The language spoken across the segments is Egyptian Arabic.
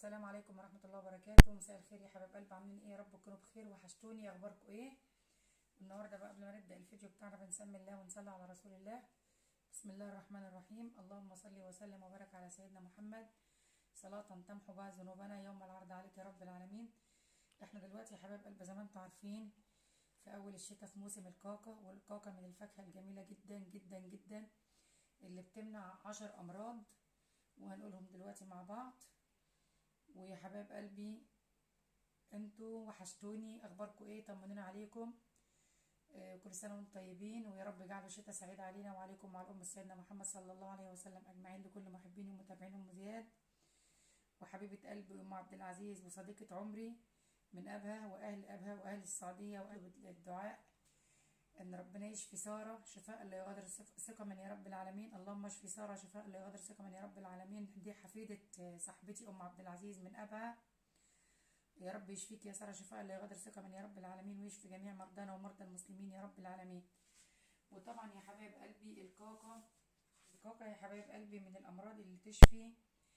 السلام عليكم ورحمة الله وبركاته مساء الخير يا حبايب قلب عاملين ايه يا رب تكونوا بخير وحشتوني اخباركم ايه النهارده بقى قبل ما نبدأ الفيديو بتاعنا بنسمي الله ونصلي على رسول الله بسم الله الرحمن الرحيم اللهم صل وسلم وبارك على سيدنا محمد صلاة تمحو بها ذنوبنا يوم العرض عليك يا رب العالمين احنا دلوقتي يا حبايب قلب زي ما انتم عارفين في اول الشتاء في موسم الكاكا والكاكا من الفاكهة الجميلة جدا جدا جدا اللي بتمنع عشر امراض وهنقولهم دلوقتي مع بعض ويا حبايب قلبي انتوا وحشتوني اخباركم ايه طمنونا عليكم آه كل سنه وانتم طيبين ويا رب يجعل الشتاء سعيد علينا وعليكم وعلى ام سيدنا محمد صلى الله عليه وسلم اجمعين لكل محبين ومتابعين ام زياد وحبيبه قلبي ام عبد العزيز وصديقه عمري من ابها واهل ابها واهل السعوديه واهل الدعاء ان ربنا يشفي ساره شفاء لا يغادر سقما يا رب العالمين اللهم اشفي ساره شفاء لا يغادر سقما يا رب العالمين دي حفيده صاحبتي ام عبد العزيز من ابها يا رب يشفيك يا ساره شفاء لا يغادر سقما يا رب العالمين ويشفي جميع مرضانا ومرضى المسلمين يا رب العالمين وطبعا يا حبايب قلبي الكاكا الكاكا يا حبايب قلبي من الامراض اللي تشفي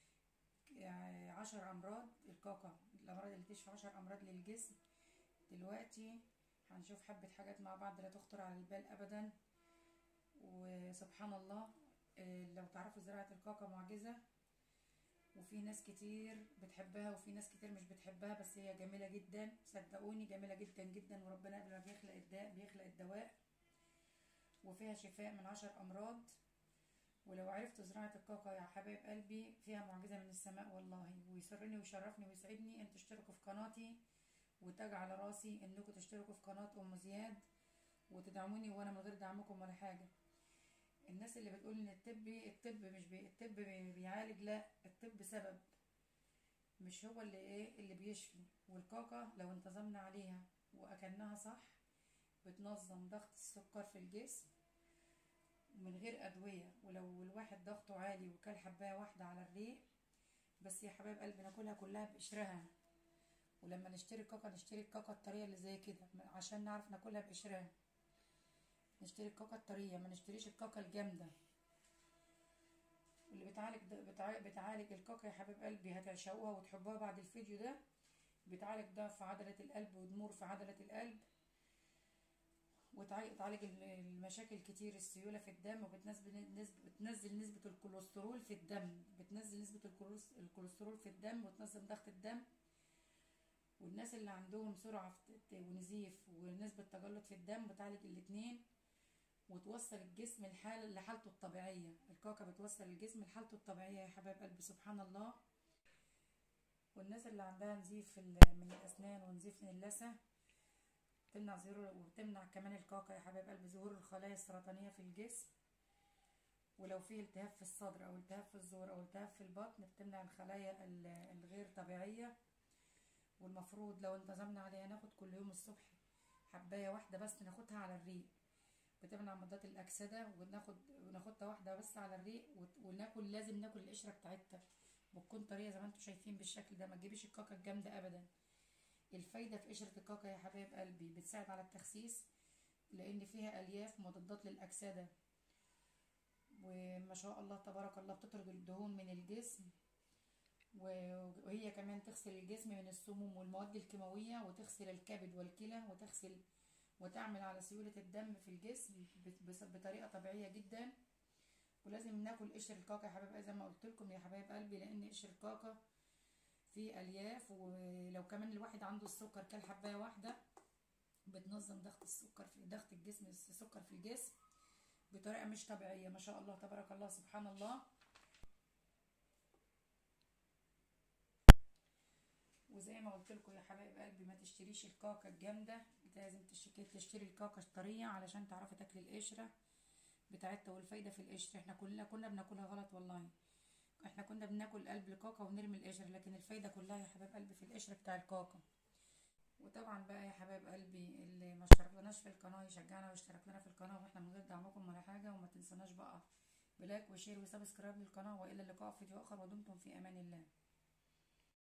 يعني عشر امراض الكاكا الامراض اللي تشفي عشر امراض للجسم دلوقتي هنشوف حبة حاجات مع بعض لا تخطر على البال أبدا وسبحان الله لو تعرفوا زراعة الكاكا معجزة وفي ناس كتير بتحبها وفي ناس كتير مش بتحبها بس هي جميلة جدا صدقوني جميلة جدا جدا وربنا قبل ما بيخلق الداء بيخلق الدواء وفيها شفاء من عشر أمراض ولو عرفتوا زراعة الكاكا يا حبايب قلبي فيها معجزة من السماء والله ويسرني ويشرفني ويسعدني ان تشتركوا في قناتي وتاج على راسي انكم تشتركوا في قناة ام زياد وتدعموني وانا من غير دعمكم ولا حاجة الناس اللي بتقول ان الطب الطب مش بي الطب بيعالج لا الطب سبب مش هو اللي ايه اللي بيشفي والكاكا لو انتظمنا عليها واكلناها صح بتنظم ضغط السكر في الجسم من غير ادوية ولو الواحد ضغطه عالي وكل حباية واحدة على الريق بس يا حبايب قلبي ناكلها كلها بقشرها ولما نشتري كاكا نشتري الكاكا الطريه اللي زي كده عشان نعرف ناكلها بقشرها نشتري الكاكا الطريه ما نشتريش الكاكا الجامده واللي بتعالج بتعالج الكاكا يا حبيب قلبي هتعشقوها وتحبوها بعد الفيديو ده بتعالج ضعف عضله القلب ودمور في عضله القلب وتعالج المشاكل كتير السيوله في الدم وبتنزل نسبه بتنزل نسبه الكوليسترول في الدم بتنزل نسبه الكوليسترول في الدم وتنظم ضغط الدم والناس اللي عندهم سرعة ونزيف ونسبة تجلط في الدم بتعالج الاتنين وتوصل الجسم لحال لحالته الطبيعية الكاكا بتوصل الجسم لحالته الطبيعية يا حبايب قلبي سبحان الله والناس اللي عندها نزيف من الأسنان ونزيف من اللثة تمنع ظهور وبتمنع كمان الكاكا يا حبايب قلبي ظهور الخلايا السرطانية في الجسم ولو في التهاب في الصدر أو التهاب في الزور أو التهاب في البطن بتمنع الخلايا الغير طبيعية والمفروض لو انتظمنا عليها ناخد كل يوم الصبح حبايه واحده بس ناخدها على الريق بتمنع مضادات الاكسده وناخد وناخدها واحده بس على الريق وناكل لازم ناكل القشره بتاعتها بتكون طريه زي ما انتم شايفين بالشكل ده ما تجيبيش الكاكا الجامده ابدا الفايده في قشره الكاكا يا حبايب قلبي بتساعد على التخسيس لان فيها الياف مضادات للاكسده وما شاء الله تبارك الله بتطرد الدهون من الجسم وهي كمان تغسل الجسم من السموم والمواد الكيماوية وتغسل الكبد والكلى وتغسل وتعمل على سيولة الدم في الجسم بطريقة طبيعية جدا ولازم ناكل قشر الكاكا يا حبايب زي ما قلت لكم يا حبايب قلبي لان قشر الكاكا فيه الياف ولو كمان الواحد عنده السكر كل حبايه واحده بتنظم ضغط السكر في ضغط الجسم السكر في الجسم بطريقه مش طبيعيه ما شاء الله تبارك الله سبحان الله وزي ما قلت لكم يا حبايب قلبي ما تشتريش الكاكا الجامده لازم تشتري الكاكا الطريه علشان تعرفي تاكلي القشره بتاعتها والفايده في القشر احنا كلنا كنا بناكلها غلط والله احنا كنا بناكل قلب الكاكا ونرمي القشر لكن الفايده كلها يا حبايب قلبي في القشر بتاع الكاكا وطبعا بقى يا حبايب قلبي اللي ما اشتركناش في القناه يشجعنا ويشترك لنا في القناه واحنا من غير دعمكم ولا حاجه وما تنسوناش بقى بلايك وشير وسبسكرايب للقناه والى اللقاء في فيديو اخر ودمتم في امان الله